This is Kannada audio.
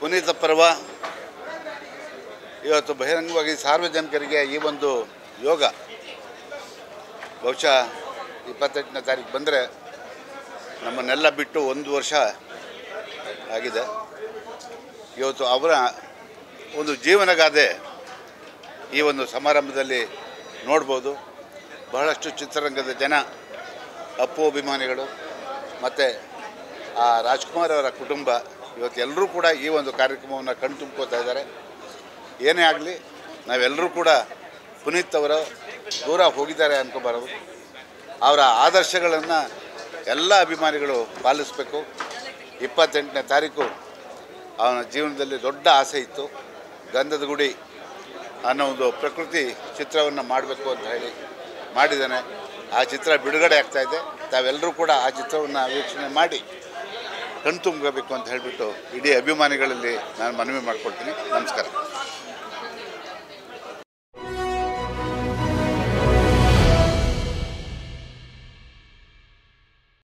ಪುನೀತ ಪರ್ವ ಇವತ್ತು ಬಹಿರಂಗವಾಗಿ ಸಾರ್ವಜನಿಕರಿಗೆ ಈ ಒಂದು ಯೋಗ ಬಹುಶಃ ಇಪ್ಪತ್ತೆಂಟನೇ ತಾರೀಕು ಬಂದರೆ ನಮ್ಮನ್ನೆಲ್ಲ ಬಿಟ್ಟು ಒಂದು ವರ್ಷ ಆಗಿದೆ ಇವತ್ತು ಅವರ ಒಂದು ಜೀವನಗಾದೆ ಈ ಒಂದು ಸಮಾರಂಭದಲ್ಲಿ ನೋಡ್ಬೋದು ಬಹಳಷ್ಟು ಚಿತ್ರರಂಗದ ಜನ ಅಪ್ಪು ಅಭಿಮಾನಿಗಳು ಮತ್ತು ಆ ರಾಜ್ಕುಮಾರ್ ಅವರ ಕುಟುಂಬ ಇವತ್ತು ಎಲ್ಲರೂ ಕೂಡ ಈ ಒಂದು ಕಾರ್ಯಕ್ರಮವನ್ನು ಕಣ್ ತುಂಬ್ಕೋತಾ ಇದ್ದಾರೆ ಏನೇ ಆಗಲಿ ನಾವೆಲ್ಲರೂ ಕೂಡ ಪುನೀತ್ ಅವರು ದೂರ ಹೋಗಿದ್ದಾರೆ ಅನ್ಕೋಬಾರದು ಅವರ ಆದರ್ಶಗಳನ್ನು ಎಲ್ಲ ಅಭಿಮಾನಿಗಳು ಪಾಲಿಸಬೇಕು ಇಪ್ಪತ್ತೆಂಟನೇ ತಾರೀಕು ಅವನ ಜೀವನದಲ್ಲಿ ದೊಡ್ಡ ಆಸೆ ಇತ್ತು ಗಂಧದ ಗುಡಿ ಅನ್ನೋ ಒಂದು ಪ್ರಕೃತಿ ಚಿತ್ರವನ್ನು ಮಾಡಬೇಕು ಅಂತ ಹೇಳಿ ಮಾಡಿದ್ದಾನೆ ಆ ಚಿತ್ರ ಬಿಡುಗಡೆ ಆಗ್ತಾ ಇದೆ ತಾವೆಲ್ಲರೂ ಕೂಡ ಆ ಚಿತ್ರವನ್ನು ವೀಕ್ಷಣೆ ಮಾಡಿ ಕಣ್ತುಂಬಬೇಕು ಅಂತ ಹೇಳಿಬಿಟ್ಟು ಇಡೀ ಅಭಿಮಾನಿಗಳಲ್ಲಿ ನಾನು ಮನವಿ ಮಾಡ್ಕೊಳ್ತೀನಿ ನಮಸ್ಕಾರ